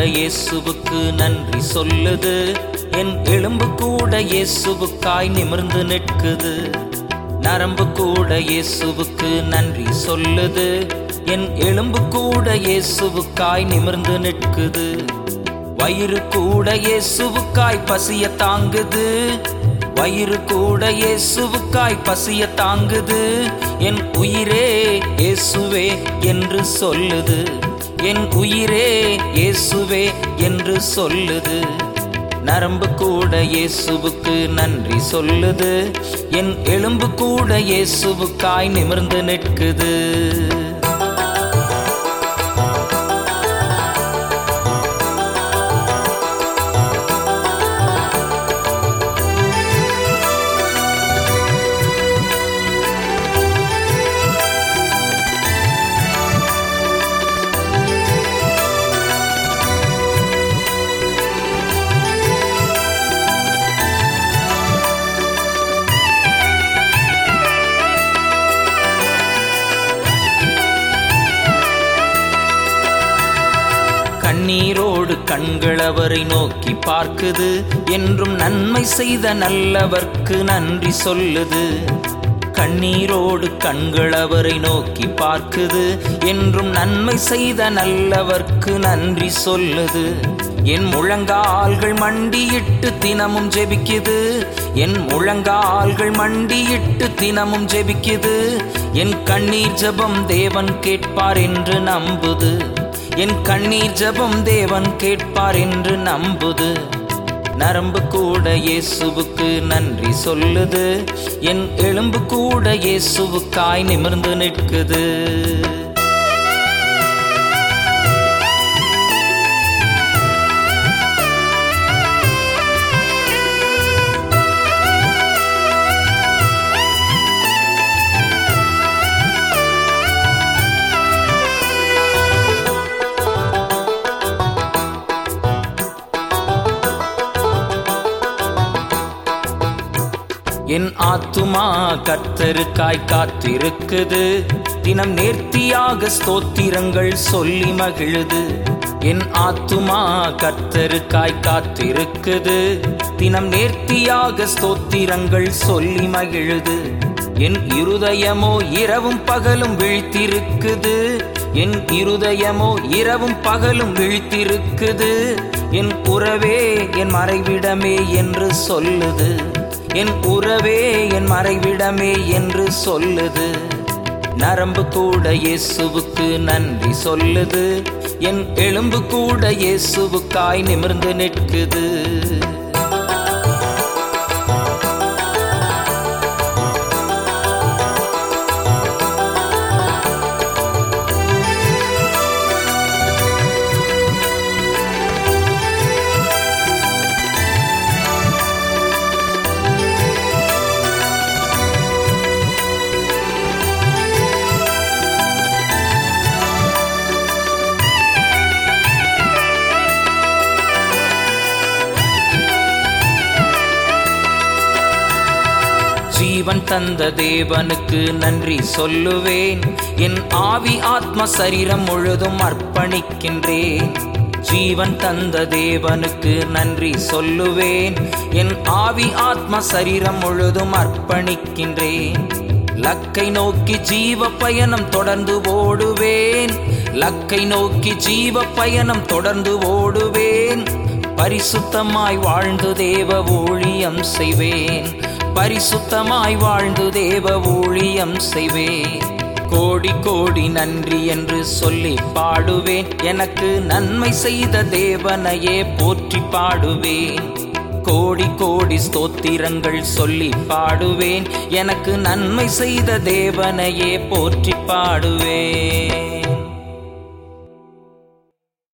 இயேசுவுக்கு நன்றி சொல்லுது என் எலும்பு கூட இயேசுவுக்காய் நிமிர்ந்து நிற்குது நரம்பு கூட இயேசுவுக்கு நன்றி சொல்லுது என் எலும்பு கூட இயேசுவுக்காய் நிமிர்ந்து நிற்குது வயிறு கூட இயேசுவுக்காய் பசிய தாங்குது வயிறு கூட இயேசுவுக்காய் பசிய தாங்குது என் உயிரே இயேசுவே என்று சொல்லுது என் உயிரே இயேசுவே என்று சொல்லுது நரம்பு கூட இயேசுவுக்கு நன்றி சொல்லுது என் எலும்பு கூட இயேசுவுக்காய் நிமிர்ந்து நிற்குது கண்ணீரோடு கண்கள் அவரை நோக்கி பார்க்குது என்றும் நன்மை செய்த நல்லவர்க்கு நன்றி சொல்லுது கண்ணீரோடு கண்கள் அவரை நோக்கி பார்க்குது என்றும் நன்மை செய்த நல்லவர்க்கு நன்றி சொல்லுது என் முழங்கால்கள் மண்டியிட்டு தினமும் ஜெபிக்குது என் முழங்கால்கள் மண்டியிட்டு தினமும் ஜெபிக்குது என் கண்ணீர் ஜெபம் தேவன் கேட்பார் என்று நம்புது என் கண்ணீர் ஜெபம் தேவன் கேட்பார் என்று நம்புது நரம்பு கூட இயேசுவுக்கு நன்றி சொல்லுது என் எலும்பு கூட இயேசுவுக்காய் நிமிர்ந்து நிற்குது என் ஆத்துமா கர்த்தருக்காய் காத்திருக்குது தினம் நேர்த்தியாக ஸ்தோத்திரங்கள் சொல்லி மகிழுது என் ஆத்துமா கர்த்தருக்காய் காத்திருக்குது தினம் நேர்த்தியாக ஸ்தோத்திரங்கள் சொல்லி மகிழுது என் இருதயமோ இரவும் பகலும் விழித்திருக்குது என் இருதயமோ இரவும் பகலும் விழித்திருக்குது என் உறவே என் மறைவிடமே என்று சொல்லுது என் உறவே என் மறைவிடமே என்று சொல்லுது நரம்பு கூட இயேசுவுக்கு நன்றி சொல்லுது என் எலும்பு கூட இயேசுவுக்காய் நிமிர்ந்து நிற்குது ஜீவன் தந்த தேவனுக்கு நன்றி சொல்லுவேன் என் ஆவி ஆத்ம சரீரம் முழுதும் அர்ப்பணிக்கின்றேன் ஜீவன் தந்த தேவனுக்கு நன்றி சொல்லுவேன் என் ஆவி ஆத்ம சரீரம் முழுதும் அர்ப்பணிக்கின்றேன் லக்கை நோக்கி ஜீவ பயணம் தொடர்ந்து ஓடுவேன் லக்கை நோக்கி ஜீவ பயணம் தொடர்ந்து ஓடுவேன் பரிசுத்தமாய் வாழ்ந்து தேவ ஊழியம் செய்வேன் பரிசுத்தமாய் வாழ்ந்து தேவ ஊழியம் செய்வேன் கோடி கோடி நன்றி என்று சொல்லி பாடுவேன் எனக்கு நன்மை செய்த தேவனையே போற்றி பாடுவேன் கோடி கோடி ஸ்தோத்திரங்கள் சொல்லி பாடுவேன் எனக்கு நன்மை செய்த தேவனையே போற்றி பாடுவேன்